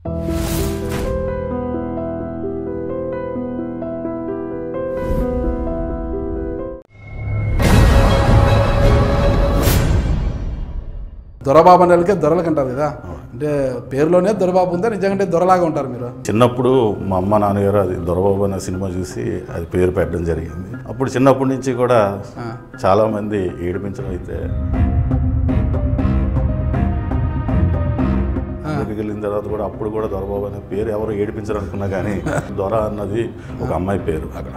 దొరబాబు అనేకే దొరలకు అంటారు కదా అంటే పేరులోనే దొరబాబు ఉందా నిజంగా దొరలాగా ఉంటారు మీరు చిన్నప్పుడు మా అమ్మ నాన్నగారు అది దొరబాబు అనే సినిమా చూసి అది పేరు పెట్టడం జరిగింది అప్పుడు చిన్నప్పటి నుంచి కూడా చాలామంది ఏడిపించడం అయితే ఊరికి వెళ్ళిన తర్వాత కూడా అప్పుడు కూడా దొరబాబు అనే పేరు ఎవరు ఏడిపించరు అనుకున్నా కానీ దొర అన్నది ఒక అమ్మాయి పేరు అక్కడ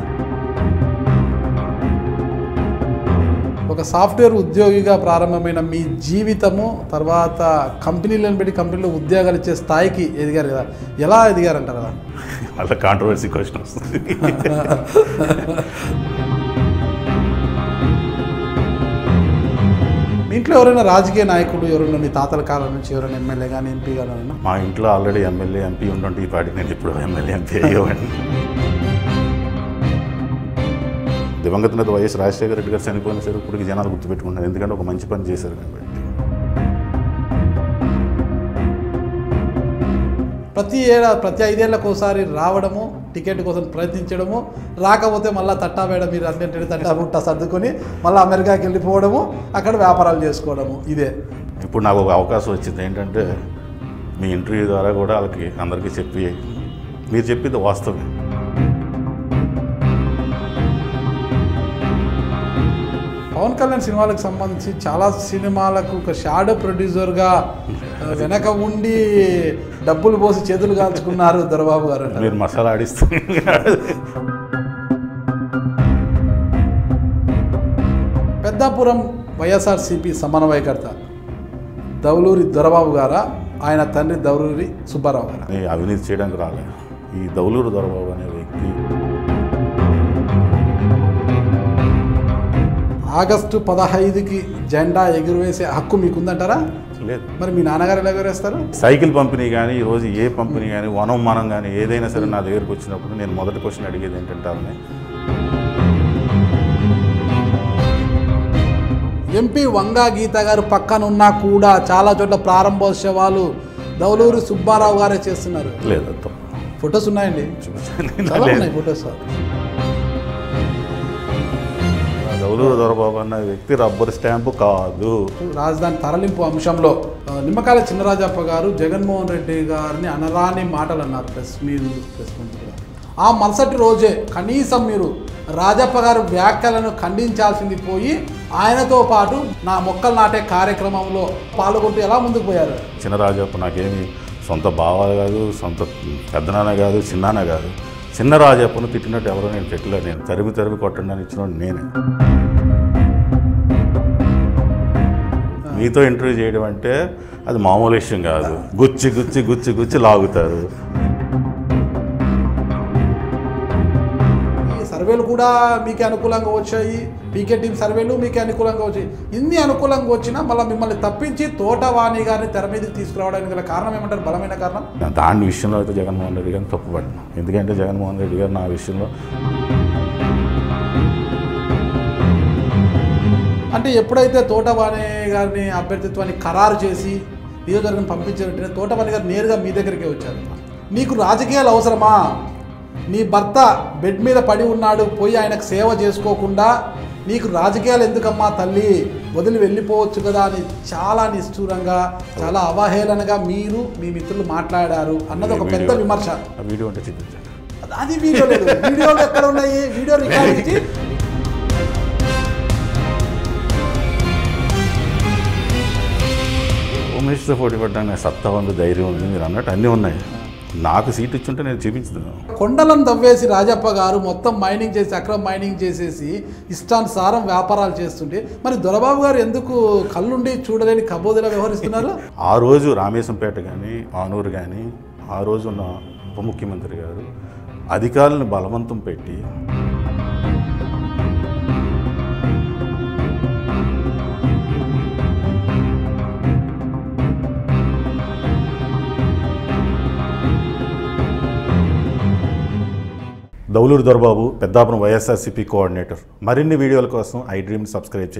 ఒక సాఫ్ట్వేర్ ఉద్యోగిగా ప్రారంభమైన మీ జీవితము తర్వాత కంపెనీలను పెట్టి కంపెనీలో ఉద్యోగాలు ఇచ్చే స్థాయికి ఎదిగారు కదా ఎలా ఎదిగారంటారు కదా అలా కాంట్రవర్సీ క్వశ్చన్ వస్తుంది మీ ఇంట్లో ఎవరైనా రాజకీయ నాయకులు ఎవరైనా మీ తాతల కాలం నుంచి ఎవరైనా ఎమ్మెల్యే కానీ ఎంపీ కానీ మా ఇంట్లో ఆల్రెడీ ఎమ్మెల్యే ఎంపీ ఉంటుంటే ఈ పాటికి నేను ఇప్పుడు ఎమ్మెల్యే ఎంపీ అయ్యేవాడిని దివంగత నేత వైఎస్ రాజశేఖర రెడ్డి గారు చనిపోయిన సరే ఇప్పటికి జనాలు గుర్తుపెట్టుకుంటారు ఎందుకంటే ఒక మంచి పని చేశారు కాబట్టి ప్రతి ఏడా ప్రతి ఐదేళ్లకు ఒకసారి రావడము టికెట్ కోసం ప్రయత్నించడము రాకపోతే మళ్ళీ తట్టా వేయడం మీరు అన్నింటినీ తట్టా బుట్ట సర్దుకొని మళ్ళీ అమెరికాకి వెళ్ళిపోవడము అక్కడ వ్యాపారాలు చేసుకోవడము ఇదే ఇప్పుడు నాకు ఒక అవకాశం వచ్చింది ఏంటంటే మీ ఇంటర్వ్యూ ద్వారా కూడా వాళ్ళకి అందరికీ చెప్పి మీరు చెప్పింది వాస్తవమే పవన్ కళ్యాణ్ సినిమాలకు సంబంధించి చాలా సినిమాలకు ఒక షాడో ప్రొడ్యూసర్గా ఆ, వెనక ఉండి డబ్బులు పోసి చేతులు కాల్చుకున్నారు దొరబాబు గారు మీరు మసాలా ఆడిస్తూ పెద్దాపురం వైఎస్ఆర్సిపి సమన్వయకర్త దౌలూరి దొరబాబు గారా ఆయన తండ్రి దౌలూరి సుబ్బారావు గారా ఈ అవినీతి చేయడానికి రాలేదు ఈ దౌలూరు దొరబాబు అనే వ్యక్తి ఆగస్టు పదహైదుకి జెండా ఎగురవేసే హక్కు మీకుందంటారా లేదు మరి మీ నాన్నగారు ఎలా ఎగురేస్తారు సైకిల్ పంపిణీ కానీ ఈరోజు ఏ పంపిణీ కానీ వనం మనం కానీ ఏదైనా సరే నా దగ్గరికి వచ్చినప్పుడు నేను మొదటి క్వశ్చన్ అడిగేది ఏంటంటే ఆమె ఎంపీ వంగా గీత గారు పక్కన ఉన్నా కూడా చాలా చోట్ల ప్రారంభోత్సవాలు దౌలూరి సుబ్బారావు గారే చేస్తున్నారు లేదు అది తప్పు. ఫొటోస్ ఉన్నాయండి చాలా లేదు. ఉన్నాయి ఫొటోస్ దౌలూరు దొరబాబు అన్న వ్యక్తి రబ్బర్ స్టాంపు కాదు రాజధాని తరలింపు అంశంలో ఆ, నిమ్మకాయల చిన్నరాజప్ప గారు జగన్మోహన్ రెడ్డి గారిని అనరాని మాటలు అన్నారు ప్రెస్ మీరు ప్రెస్ ముందు కూడా ఆ మరుసటి రోజే కనీసం మీరు రాజప్ప గారు వ్యాఖ్యలను ఖండించాల్సింది పోయి ఆయనతో పాటు నా మొక్కలు నాటే కార్యక్రమంలో పాల్గొంటూ ఎలా ముందుకు పోయారు చిన్నరాజప్ప నాకేమి సొంత బావాలు కాదు సొంత పెద్దనాన్న కాదు చిన్నాన్న కాదు చిన్న రాజప్పను తిట్టినట్టు ఎవరో నేను తిట్టలేదు నేను తరిమి తరిమి కొట్టండి అని ఇచ్చిన నేనే మీతో ఇంటర్వ్యూ చేయడం అంటే అది మామూలు విషయం కాదు గుచ్చి గుచ్చి గుచ్చి గుచ్చి లాగుతారు ఈ సర్వేలు కూడా మీకే అనుకూలంగా వచ్చాయి పీకే టీం సర్వేలు మీకే అనుకూలంగా వచ్చాయి ఇన్ని అనుకూలంగా వచ్చినా మళ్ళీ మిమ్మల్ని తప్పించి తోటవాణి గారిని తెర మీదకి తీసుకురావడానికి గల కారణం ఏమంటారు బలమైన కారణం దాని విషయంలో అయితే జగన్మోహన్ రెడ్డి గారిని తప్పుపడ్డాను ఎందుకంటే జగన్మోహన్ రెడ్డి గారు నా విషయంలో అంటే ఎప్పుడైతే తోటవాణి గారిని అభ్యర్థిత్వాన్ని ఖరారు చేసి నియోజకవర్గం పంపించిన వెంటనే తోటవాణి గారు నేరుగా మీ దగ్గరికే వచ్చారు నీకు రాజకీయాలు అవసరమా నీ భర్త బెడ్ మీద పడి ఉన్నాడు పోయి ఆయనకు సేవ చేసుకోకుండా నీకు రాజకీయాలు ఎందుకమ్మా తల్లి వదిలి వెళ్ళిపోవచ్చు కదా అని చాలా నిష్ఠూరంగా చాలా అవహేళనగా మీరు మీ మిత్రులు మాట్లాడారు అన్నది ఒక పెద్ద విమర్శ ఆ వీడియో అంటే చూపించాను అది వీడియో లేదు వీడియోలు ఎక్కడ ఉన్నాయి వీడియో రికార్డ్ ఇచ్చి ఉమేష్తో పోటీ పడ్డానికి నాకు సత్తా ఉంది ధైర్యం ఉంది మీరు అన్నట్టు అన్నీ ఉన్నాయి నాకు సీట్ ఇచ్చుంటే నేను చూపించుతాను కొండలను తవ్వేసి రాజప్ప గారు మొత్తం మైనింగ్ చేసి అక్రమ మైనింగ్ చేసేసి ఇష్టానుసారం వ్యాపారాలు చేస్తుంటే మరి దొరబాబు గారు ఎందుకు కళ్ళుండి చూడలేని కబోదిలా వ్యవహరిస్తున్నారు ఆ రోజు రామేశంపేట కానీ ఆనూరు కానీ ఆ రోజు ఉన్న ఉప ముఖ్యమంత్రి గారు అధికారులను బలవంతం పెట్టి దౌలూరు దొరబాబు పెద్దాపురం వైఎస్ఆర్సీపీ కోఆర్డినేటర్ మరిన్ని వీడియోల కోసం ఐ డ్రీమ్ సబ్స్క్రైబ్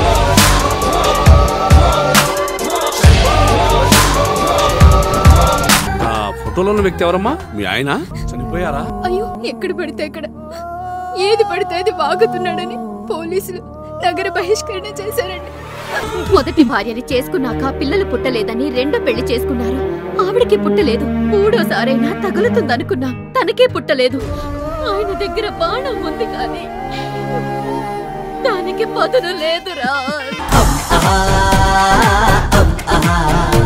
చేయండి ఫోటోలో ఉన్న వ్యక్తి ఎవరమ్మా మీ ఆయన చనిపోయారా అయ్యో ఎక్కడ పడితే అక్కడ ఏది పడితే అది వాగుతున్నాడని పోలీసులు నగర బహిష్కరణ చేశారండి మొదటి భార్యని చేసుకున్నాక పిల్లలు పుట్టలేదని రెండో పెళ్లి చేసుకున్నారు ఆవిడకి పుట్టలేదు మూడోసారైనా తగులుతుందనుకున్నా తనకే పుట్టలేదు ఆయన దగ్గర బాణం ఉంది కానీ దానికి పదును లేదురా ఆహా